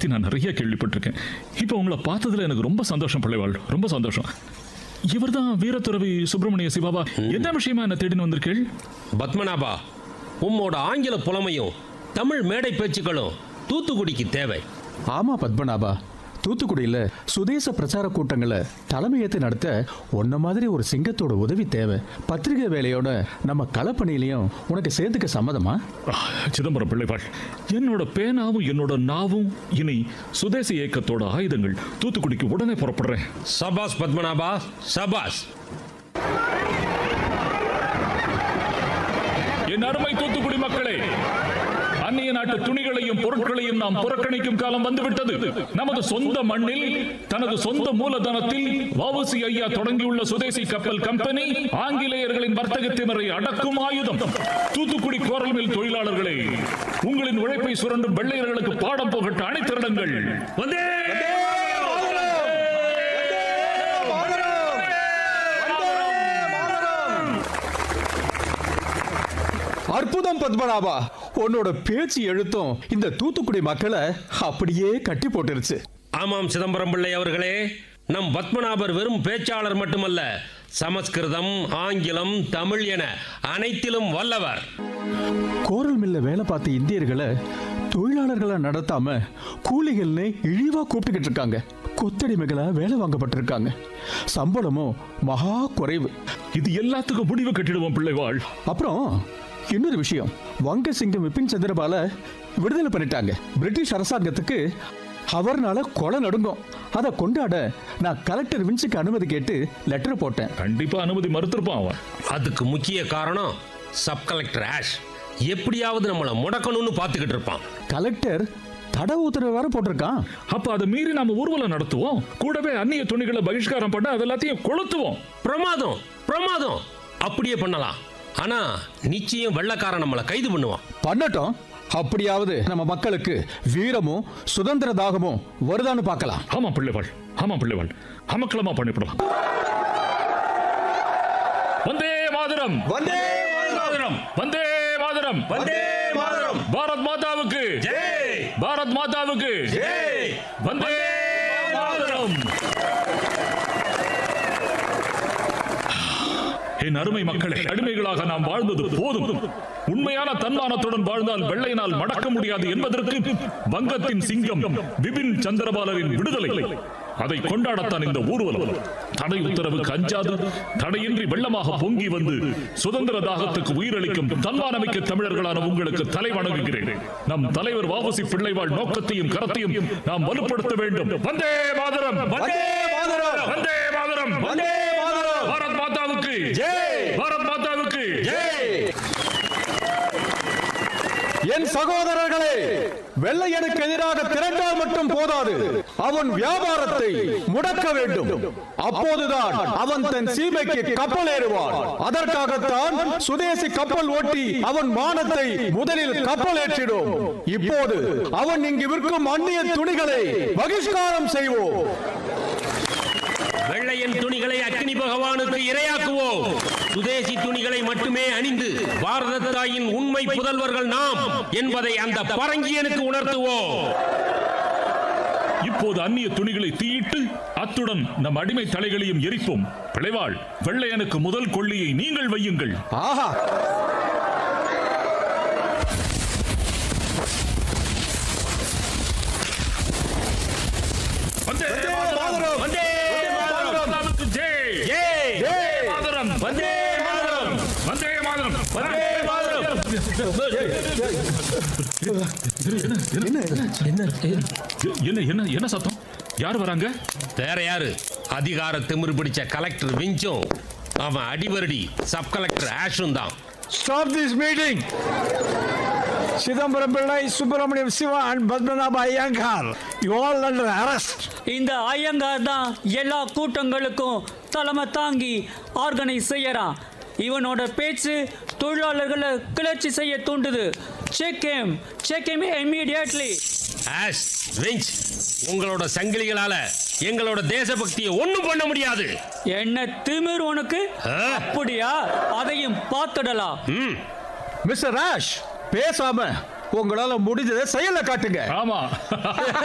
பத்தி நான் நிறைய கேள்விப்பட்டிருக்கேன் இப்போ உங்களை பார்த்ததுல எனக்கு ரொம்ப சந்தோஷம் பிள்ளைவாள் ரொம்ப சந்தோஷம் இவர்தான் வீரத்துறவி சுப்பிரமணிய சிவாபா என்ன விஷயமா என்ன தேடின்னு வந்திருக்கீள் பத்மநாபா உம்மோட ஆங்கில புலமையும் தமிழ் மேடை பேச்சுக்களும் தூத்துக்குடிக்கு தேவை ஆமா பத்மநாபா தூத்துக்குடியில சுதேச பிரச்சார கூட்டங்களை தலைமையேற்று நடத்த உன்ன மாதிரி ஒரு சிங்கத்தோட உதவி தேவை பத்திரிகை வேலையோட நம்ம களப்பணியிலையும் உனக்கு சேர்த்துக்க சம்மதமா ஆ, சிதம்பரம் பிள்ளைவாள் என்னோட பேனாவும் என்னோட நாவும் இனி சுதேசி இயக்கத்தோட ஆயுதங்கள் தூத்துக்குடிக்கு உடனே புறப்படுறேன் சபாஸ் பத்மநாபா சபாஸ் என் அருமை தூத்துக்குடி மக்களே அந்நிய நாட்டு துணிகளையும் பொருட்களையும் நாம் புறக்கணிக்கும் காலம் வந்துவிட்டது நமது சொந்த மண்ணில் தனது சொந்த மூலதனத்தில் வவுசி ஐயா தொடங்கியுள்ள சுதேசி கப்பல் கம்பெனி ஆங்கிலேயர்களின் வர்த்தக திமரை அடக்கும் ஆயுதம் தூத்துக்குடி கோரல் மில் தொழிலாளர்களே உங்களின் உழைப்பை சுரண்டும் வெள்ளையர்களுக்கு பாடம் போகட்ட அணிதிரளுங்கள் வந்தே அற்புதம் பத்மநாபா உன்னோட பேச்சு எழுத்தும் இந்த தூத்துக்குடி மக்களை அப்படியே கட்டி போட்டுருச்சு ஆமாம் சிதம்பரம் பிள்ளை அவர்களே நம் பத்மநாபர் வெறும் பேச்சாளர் மட்டுமல்ல சமஸ்கிருதம் ஆங்கிலம் தமிழ் என அனைத்திலும் வல்லவர் கோரல் மில்ல வேலை பார்த்த இந்தியர்களை தொழிலாளர்களா நடத்தாம கூலிகள்னு இழிவா கூப்பிட்டுக்கிட்டு இருக்காங்க கொத்தடிமைகளா வேலை வாங்கப்பட்டிருக்காங்க சம்பளமும் மகா குறைவு இது எல்லாத்துக்கும் முடிவு கட்டிடுவோம் பிள்ளைவாள் அப்புறம் இன்னொரு விஷயம் வங்க சிங்கம் விபின் சந்திரபால விடுதலை பண்ணிட்டாங்க பிரிட்டிஷ் அரசாங்கத்துக்கு அவர்னால கொலை நடுங்கும் அதை கொண்டாட நான் கலெக்டர் வின்ஸுக்கு அனுமதி கேட்டு லெட்டர் போட்டேன் கண்டிப்பா அனுமதி மறுத்திருப்பான் அவன் அதுக்கு முக்கிய காரணம் சப் கலெக்டர் ஆஷ் எப்படியாவது நம்மளை முடக்கணும்னு பார்த்துக்கிட்டு இருப்பான் கலெக்டர் தடை உத்தரவு வேற போட்டிருக்கான் அப்ப அதை மீறி நாம ஊர்வலம் நடத்துவோம் கூடவே அந்நிய துணிகளை பகிஷ்காரம் பண்ண அது எல்லாத்தையும் கொளுத்துவோம் பிரமாதம் பிரமாதம் அப்படியே பண்ணலாம் ஆனா நிச்சயம் வெள்ளக்காரன் நம்மளை கைது பண்ணுவான் பண்ணட்டும் அப்படியாவது நம்ம மக்களுக்கு வீரமும் சுதந்திர தாகமும் வருதான்னு பார்க்கலாம் ஆமா பிள்ளைவாள் ஆமா பிள்ளைவாள் அமக்கலமா பண்ணிவிடலாம் வந்தே மாதரம் வந்தே மாதரம் வந்தே மாதரம் வந்தே மாதரம் பாரத் மாதாவுக்கு ஜெய் பாரத் மாதாவுக்கு ஜெய் வந்தே மாதரம் என் அருமை மக்களே அடிமைகளாக நாம் வாழ்ந்தது போதும் உண்மையான தன்மானத்துடன் வாழ்ந்தால் வெள்ளையினால் மடக்க முடியாது என்பதற்கு வங்கத்தின் சிங்கம் விபின் சந்திரபாலரின் விடுதலை அதை கொண்டாடத்தான் இந்த ஊர்வலம் தடை உத்தரவுக்கு அஞ்சாது தடையின்றி வெள்ளமாக பொங்கி வந்து சுதந்திர தாகத்துக்கு உயிரளிக்கும் தன்மானமிக்க தமிழர்களான உங்களுக்கு தலை வணங்குகிறேன் நம் தலைவர் வாவசி பிள்ளைவாழ் நோக்கத்தையும் கரத்தையும் நாம் வலுப்படுத்த வேண்டும் வந்தே மாதரம் வந்தே மாதரம் வந்தே மாதரம் வந்தே மாதரம் பாரத் மாதாவுக்கு பாரத் மாதாவுக்கு என் சகோதரர்களே வெள்ளையனுக்கு எதிராக திரண்டால் மட்டும் போதாது அவன் வியாபாரத்தை முடக்க வேண்டும் அப்போதுதான் அவன் தன் சீமைக்கு கப்பல் ஏறுவான் அதற்காகத்தான் சுதேசி கப்பல் ஓட்டி அவன் மானத்தை முதலில் கப்பல் ஏற்றிடும் இப்போது அவன் இங்கு விற்கும் அந்நிய துணிகளை பகிஷ்காரம் செய்வோம் வெள்ளையன் துணிகளை அக்னி பகவானுக்கு இரையாக்குவோம் சுதேசி துணிகளை மட்டுமே அணிந்து பாரத தாயின் உண்மை புதல்வர்கள் நாம் என்பதை அந்த பரங்கியனுக்கு உணர்த்துவோம் இப்போது அந்நிய துணிகளை தீயிட்டு அத்துடன் நம் அடிமை தலைகளையும் எரிப்போம் பிழைவாள் வெள்ளையனுக்கு முதல் கொள்ளியை நீங்கள் வையுங்கள் ஆஹா வந்தே மாதரம் வந்தே மாதரம் மாதாவுக்கு ஜெய் ஜெய் வந்தே மாதரம் வந்தே மாதரம் வந்தே மாதரம் வந்தே மாதரம் என்ன என்ன என்ன சத்தம் யார் வராங்க வேற யாரு அதிகார திமிரு பிடிச்ச கலெக்டர் விஞ்சும் அவன் அடிவருடி சப் கலெக்டர் ஆஷும் தான் Stop this meeting. Chidambaram Pillai, Subramaniam Siva and Padmanabha Iyengar, you all under arrest. இந்த ஐயங்கார் தான் எல்லா கூட்டங்களுக்கும் தலைமை தாங்கி ஆர்கனைஸ் செய்யறான் இவனோட பேச்சு தொழிலாளர்களை கிளர்ச்சி செய்ய தூண்டுது check him check him immediately ஆஷ் விஞ்ச் உங்களோட சங்கிலிகளால எங்களோட தேசபக்தியை ஒண்ணும் பண்ண முடியாது என்ன திமிர் உனக்கு ஆ. அப்படியா அதையும் பார்த்துடலாம் ம் மிஸ்டர் ராஷ் பேசாம உங்களால முடிஞ்சதை செயல்ல காட்டுங்க ஆமா